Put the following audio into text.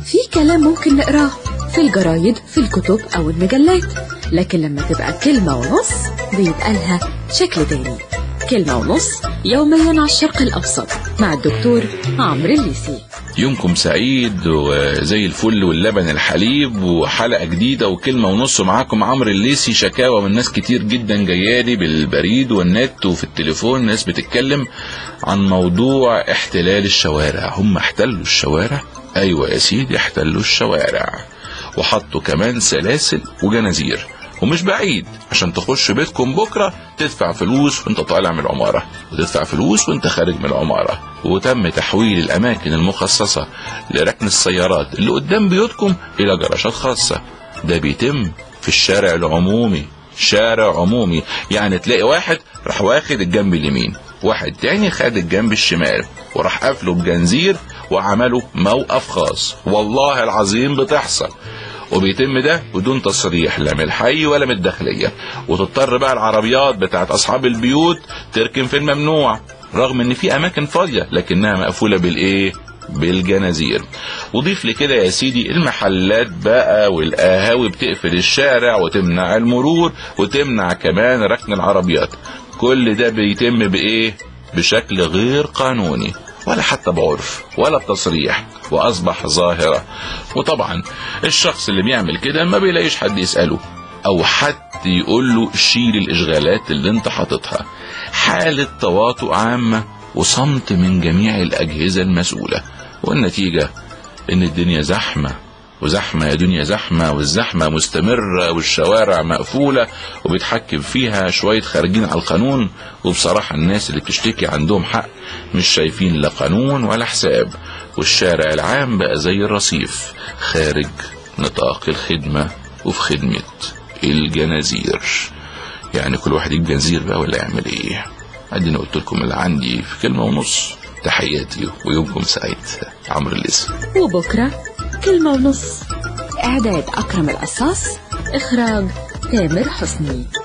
في كلام ممكن نقراه في الجرايد في الكتب أو المجلات لكن لما تبقى كلمة ونص بيبقى لها شكل تاني كلمة ونص يوميا على الشرق الأوسط مع الدكتور عمرو الليسي يومكم سعيد وزي الفل واللبن الحليب وحلقة جديدة وكلمة ونص معاكم عمرو الليسي شكاوى من ناس كتير جدا جايالي بالبريد والنت وفي التليفون ناس بتتكلم عن موضوع احتلال الشوارع هم احتلوا الشوارع ايوه يا سيدي احتلوا الشوارع وحطوا كمان سلاسل وجنازير ومش بعيد عشان تخش بيتكم بكرة تدفع فلوس وانت طالع من العمارة وتدفع فلوس وانت خارج من العمارة وتم تحويل الأماكن المخصصة لركن السيارات اللي قدام بيوتكم إلى جراشات خاصة ده بيتم في الشارع العمومي شارع عمومي يعني تلاقي واحد راح واخد الجنب اليمين واحد تاني خد الجنب الشمال وراح قافله بجنزير وعملوا موقف خاص والله العظيم بتحصل وبيتم ده بدون تصريح لا من الحي ولا من الداخليه وتضطر بقى العربيات بتاعت اصحاب البيوت تركن في الممنوع رغم ان في اماكن فاضيه لكنها مقفوله بالايه بالجنازير وضيف لكده يا سيدي المحلات بقى والقهاوي بتقفل الشارع وتمنع المرور وتمنع كمان ركن العربيات كل ده بيتم بايه بشكل غير قانوني ولا حتى بعرف ولا بتصريح واصبح ظاهرة وطبعا الشخص اللي بيعمل كده ما بيلاقيش حد يسأله او حتى يقول له شيل الاشغالات اللي انت حاططها حالة تواطؤ عامة وصمت من جميع الاجهزة المسؤولة والنتيجة ان الدنيا زحمة وزحمة يا دنيا زحمة والزحمة مستمرة والشوارع مقفولة وبيتحكم فيها شوية خارجين على القانون وبصراحة الناس اللي بتشتكي عندهم حق مش شايفين لا قانون ولا حساب والشارع العام بقى زي الرصيف خارج نطاق الخدمة وفي خدمة الجنازير يعني كل واحد يجيب جنزير بقى ولا يعمل ايه اديني قلت لكم اللي عندي في كلمة ونص تحياتي ويومكم سعيد عمرو الليسي وبكرة كلمة ونص إعداد أكرم القصاص إخراج تامر حسني